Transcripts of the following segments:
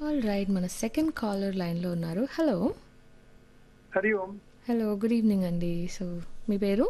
All right మన second caller లైన్లో ఉన్నారు hello Hari Om hello good evening అండి సో మీ పేరు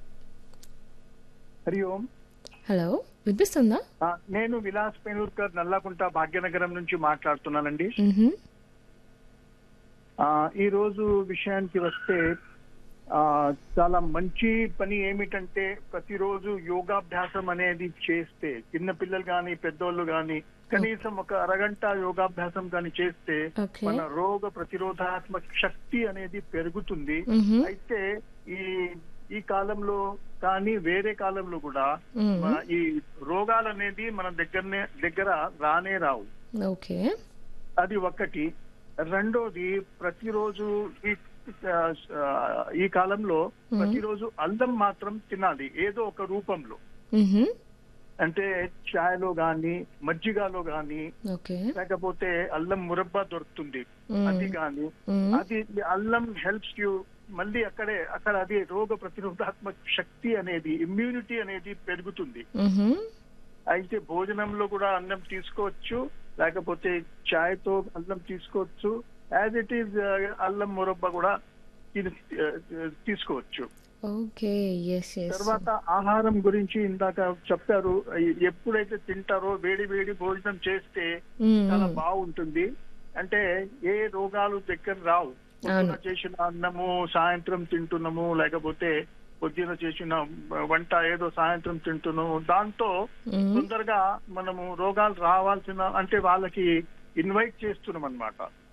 హరి ఓం హలో వినిపిస్తుందా ఆ, నేను విలాస్ పెనూర్కర్ నల్లకుంట భాగ్యనగరం నుంచి మాట్లాడుతున్నానండి మ్హూ. ఆ, ఈ రోజు విషయానికి వస్తే ఆ, చాలా మంచి పని ఏమిటంటే ప్రతిరోజు యోగాభ్యాసం అనేది చేస్తే చిన్న పిల్లలు కానీ పెద్దోళ్ళు కానీ కనీసం ఒక అరగంట యోగాభ్యాసం కానీ చేస్తే ఓకే మన రోగ ప్రతిరోధాత్మక శక్తి అనేది పెరుగుతుంది మ్హూ. అయితే ఈ ఈ కాలంలో కానీ వేరే కాలంలో కూడా మ్మ్. మన ఈ రోగాలు అనేది మన దగ్గరనే దగ్గర రానే రావు ఓకే అది ఒకటి రెండోది ప్రతిరోజు ఈ ఆ, ఈ కాలంలో ప్రతిరోజు అల్లం మాత్రం తినాలి ఏదో ఒక రూపంలో మ్హూ. అంటే చాయ్లో గాని మజ్జిగలో గాని ఓకే లేకపోతే అల్లం మురబ్బా దొరుకుతుంది మ్మ్. అది గాని మ్మ్. అది అల్లం హెల్ప్స్ యూ మళ్ళీ అక్కడే అక్కడ అది రోగ ప్రతిరోధాత్మక శక్తి అనేది ఇమ్యూనిటీ అనేది పెరుగుతుంది మ్హూ. అయితే భోజనంలో కూడా అన్నం తీసుకోవచ్చు లేకపోతే చాయ్ తో అల్లం తీసుకోవచ్చు యాజ్ ఇట్ ఈజ్ అల్లం మురబ్బ కూడా తిని- ఆ, తీసుకోవచ్చు ఓకే ఎస్ ఎస్ తర్వాత ఆహారం గురించి ఇందాక చెప్పారు ఎప్పుడైతే తింటారో వేడి వేడి భోజనం చేస్తే చాలా బాగుంటుంది అంటే ఏ రోగాలు దగ్గర రావు పొద్దున చేసిన అన్నము సాయంత్రం తింటున్నాము లేకపోతే పొద్దున చేసిన వంట ఏదో సాయంత్రం తింటున్నాము దాంతో తొందరగా మనము రోగాలు రావాల్సిన అంటే వాళ్ళకి ఇన్వైట్ చేస్తున్నాం అన్నమాట